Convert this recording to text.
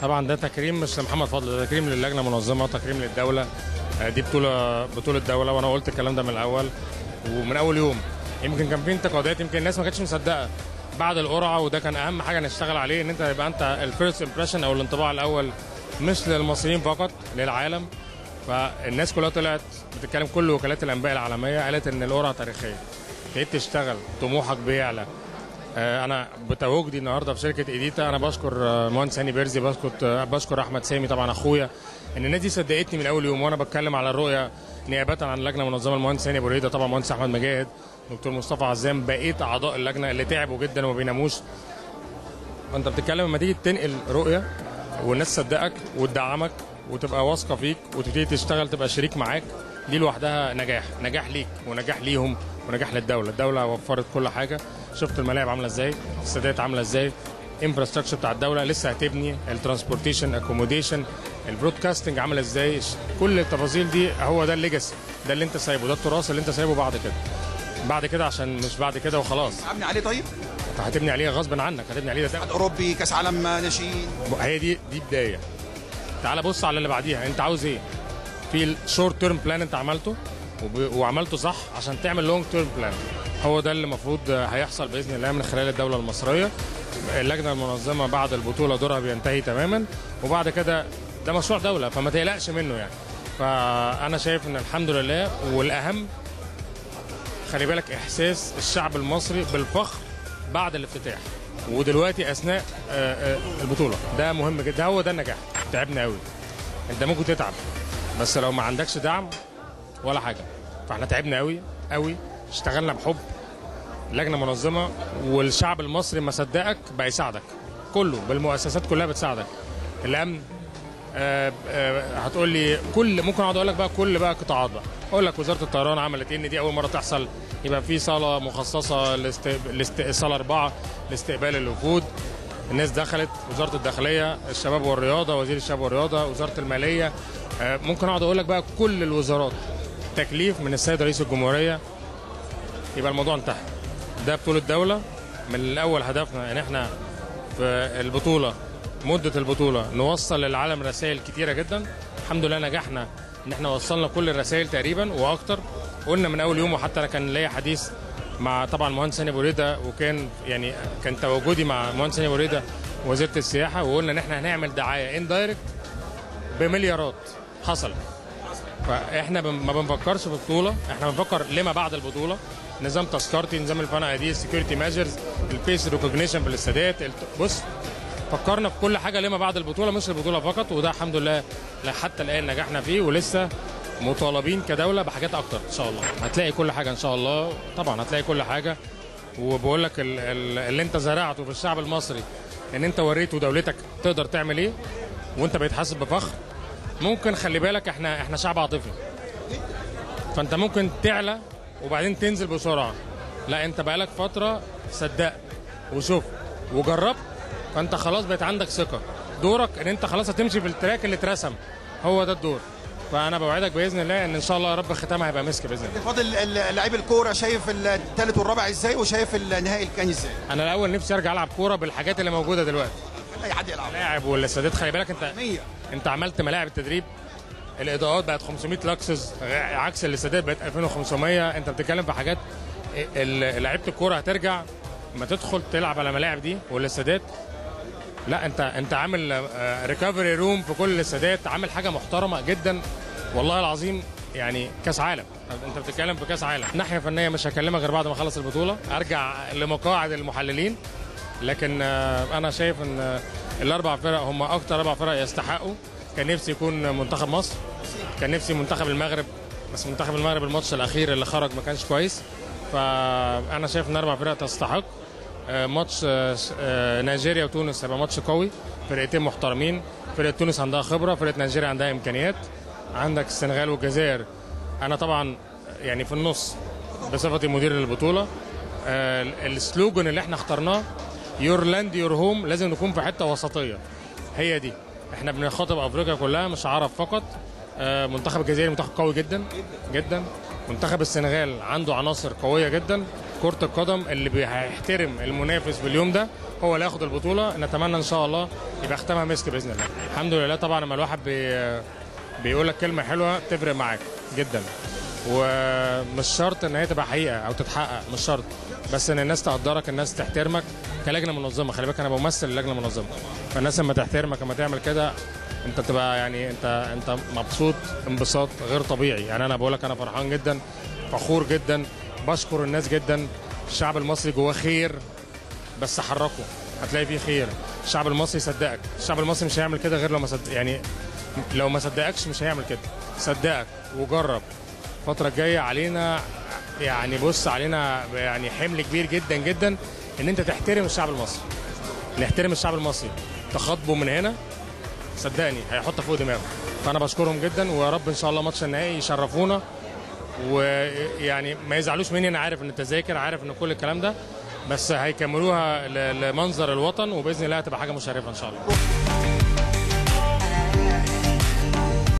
طبعا ده تكريم مش لمحمد فضل ده تكريم للجنه المنظمه وتكريم للدوله آه، دي بطوله بطوله دوله وانا قلت الكلام ده من الاول ومن اول يوم يمكن كان في انتقادات يمكن الناس ما كانتش مصدقه بعد القرعه وده كان اهم حاجه نشتغل عليه ان انت يبقى انت الفيرست امبريشن او الانطباع الاول مش للمصريين فقط للعالم فالناس كلها طلعت بتتكلم كل وكالات الانباء العالميه قالت ان القرعه تاريخيه ابتديت تشتغل طموحك بيعلى آه، انا بتواجدي النهارده في شركه ايديتا انا بشكر آه، مهندس هاني بيرزي بشكر آه، بشكر احمد سامي طبعا اخويا ان الناس دي صدقتني من اول يوم وانا بتكلم على الرؤيه نيابه عن اللجنه المنظمه المهندس هاني ابو ريده طبعا مهندس احمد مجاهد دكتور مصطفى عزام بقيه اعضاء اللجنه اللي تعبوا جدا وما بيناموش فانت بتتكلم لما تيجي تنقل رؤيه والناس تصدقك وتدعمك وتبقى واثقه فيك وتبتدي تشتغل تبقى شريك معاك دي لوحدها نجاح نجاح ليك ونجاح ليهم ونجاح للدوله الدوله وفرت كل حاجه شفت الملاعب عامله ازاي السادات عامله ازاي انفراستراكشر بتاع الدوله لسه هتبني الترانسبورتيشن اكوموديشن البرودكاستنج عامله ازاي كل التفاصيل دي هو ده الليجاسي ده اللي انت سايبه ده التراث اللي انت سايبه بعد كده بعد كده عشان مش بعد كده وخلاص ابني عليه طيب انت هتبني عليه غصب عنك هتبني عليه ده اتحاد اوروبي كاس عالم ناشئين هي دي دي بدايه تعال بص على اللي بعديها انت عاوز ايه في الشورت تيرم بلان انت عملته وب... وعملته صح عشان تعمل لونج تيرم بلان هو ده اللي المفروض هيحصل باذن الله من خلال الدوله المصريه اللجنه المنظمه بعد البطوله دورها بينتهي تماما وبعد كده ده مشروع دوله فما تقلقش منه يعني فانا شايف ان الحمد لله والاهم خلي بالك احساس الشعب المصري بالفخر بعد الافتتاح ودلوقتي اثناء آه، آه، البطوله ده مهم جدا هو ده النجاح تعبنا قوي انت ممكن تتعب بس لو ما عندكش دعم ولا حاجه فاحنا تعبنا قوي قوي اشتغلنا بحب لجنه منظمه والشعب المصري ما صدقك بقى يساعدك كله بالمؤسسات كلها بتساعدك الامن آه، آه، هتقول لي كل ممكن اقعد اقول لك بقى كل بقى قطاعات بقى اقول لك وزاره الطيران عملت ايه ان دي اول مره تحصل يبقى في صاله مخصصه لاست... لاست... صاله اربعه لاستقبال الوفود الناس دخلت وزاره الداخليه الشباب والرياضه وزير الشباب والرياضه وزاره الماليه آه، ممكن اقعد اقول لك بقى كل الوزارات تكليف من السيد رئيس الجمهوريه يبقى الموضوع انتهى ده بطوله دوله من الاول هدفنا ان احنا في البطوله مده البطوله نوصل للعالم رسائل كتيره جدا الحمد لله نجحنا ان احنا وصلنا كل الرسائل تقريبا واكتر قلنا من اول يوم وحتى انا كان ليا حديث مع طبعا مهندس هاني بوريده وكان يعني كان تواجدي مع مهندس هاني بوريده وزيره السياحه وقلنا ان احنا هنعمل دعايه اندايركت بمليارات حصل فاحنا بن- ما بنفكرش في بطوله احنا بنفكر لما بعد البطوله نظام تذكرتي نظام الفنادق دي السكيورتي ميجرز الفيس ريكوجنيشن في الاستادات الت- بص فكرنا في كل حاجه لما بعد البطوله مش البطوله فقط وده الحمد لله لا حتى الان نجحنا فيه ولسه مطالبين كدوله بحاجات اكتر ان شاء الله هتلاقي كل حاجه ان شاء الله طبعا هتلاقي كل حاجه وبقول لك ال- ال- اللي انت زرعته في الشعب المصري ان انت وريته دولتك تقدر تعمل ايه وانت بقيت حاسس بفخر ممكن خلي بالك احنا احنا شعب عاطفي فانت ممكن تعلى وبعدين تنزل بسرعه لا انت بقالك فتره صدقت وشفت وجربت فانت خلاص بقت عندك ثقه دورك ان انت خلاص هتمشي في التراك اللي اترسم هو ده الدور فانا بوعدك باذن الله ان ان شاء الله يا رب ختامها هيبقى مسك باذن الله فاضل ال- لعيب الكوره شايف الثالث والرابع ازاي وشايف النهائي الكاني ازاي انا الاول نفسي ارجع العب كوره بالحاجات اللي موجوده دلوقتي اي حد يلعب لاعب والاستادات خلي بالك انت 100 انت عملت ملاعب التدريب الاضاءات بقت 500 لكسس عكس الاستادات بقت 2500 انت بتتكلم في حاجات ال- لعيبه الكوره هترجع ما تدخل تلعب على الملاعب دي والاستادات لا انت انت عامل ريكفري روم في كل الاستادات عامل حاجه محترمه جدا والله العظيم يعني كاس عالم انت بتتكلم في كاس عالم ناحيه فنيه مش هكلمك غير بعد ما اخلص البطوله ارجع لمقاعد المحللين لكن آه، انا شايف ان آه، الاربع فرق هم اكتر اربع فرق يستحقوا كان نفسي يكون منتخب مصر كان نفسي منتخب المغرب بس منتخب المغرب الماتش الاخير اللي خرج ما كانش كويس فانا شايف ان اربع فرق تستحق آه، ماتش آه، آه، نيجيريا وتونس هيبقى ماتش قوي فرقتين محترمين فرقه تونس عندها خبره فرقه نيجيريا عندها امكانيات عندك السنغال والجزائر انا طبعا يعني في النص بصفتي مدير للبطوله آه، السلوجن اللي احنا اخترناه يور لاند يور هوم لازم نكون في حته وسطيه هي دي احنا بنخاطب افريقيا كلها مش عرب فقط آه، منتخب الجزائر منتخب قوي جدا جدا منتخب السنغال عنده عناصر قويه جدا كره القدم اللي بي- هيحترم المنافس باليوم ده هو اللي ياخد البطوله نتمنى ان شاء الله يبقى ختامها مسك باذن الله الحمد لله طبعا لما الواحد بي بيقول لك كلمه حلوه تفرق معاك جدا ومش شرط ان هي تبقى حقيقه او تتحقق مش شرط بس ان الناس تقدرك الناس تحترمك كلجنه منظمه خلي بالك انا بمثل اللجنه المنظمه فالناس لما تحترمك لما تعمل كده انت تبقى يعني انت انت مبسوط انبساط غير طبيعي يعني انا بقول لك انا فرحان جدا فخور جدا بشكر الناس جدا الشعب المصري جواه خير بس حركه هتلاقي فيه خير الشعب المصري صدقك الشعب المصري مش هيعمل كده غير لو ما صدق يعني لو ما صدقكش مش هيعمل كده صدقك وجرب الفترة الجاية علينا يعني بص علينا يعني حمل كبير جدا جدا ان انت تحترم الشعب المصري نحترم الشعب المصري تخاطبه من هنا صدقني هيحط فوق دماغه فانا بشكرهم جدا ويا رب ان شاء الله ماتش النهائي يشرفونا ويعني ما يزعلوش مني انا عارف ان التذاكر عارف ان كل الكلام ده بس هيكملوها ل- لمنظر الوطن وباذن الله هتبقى حاجه مشرفه ان شاء الله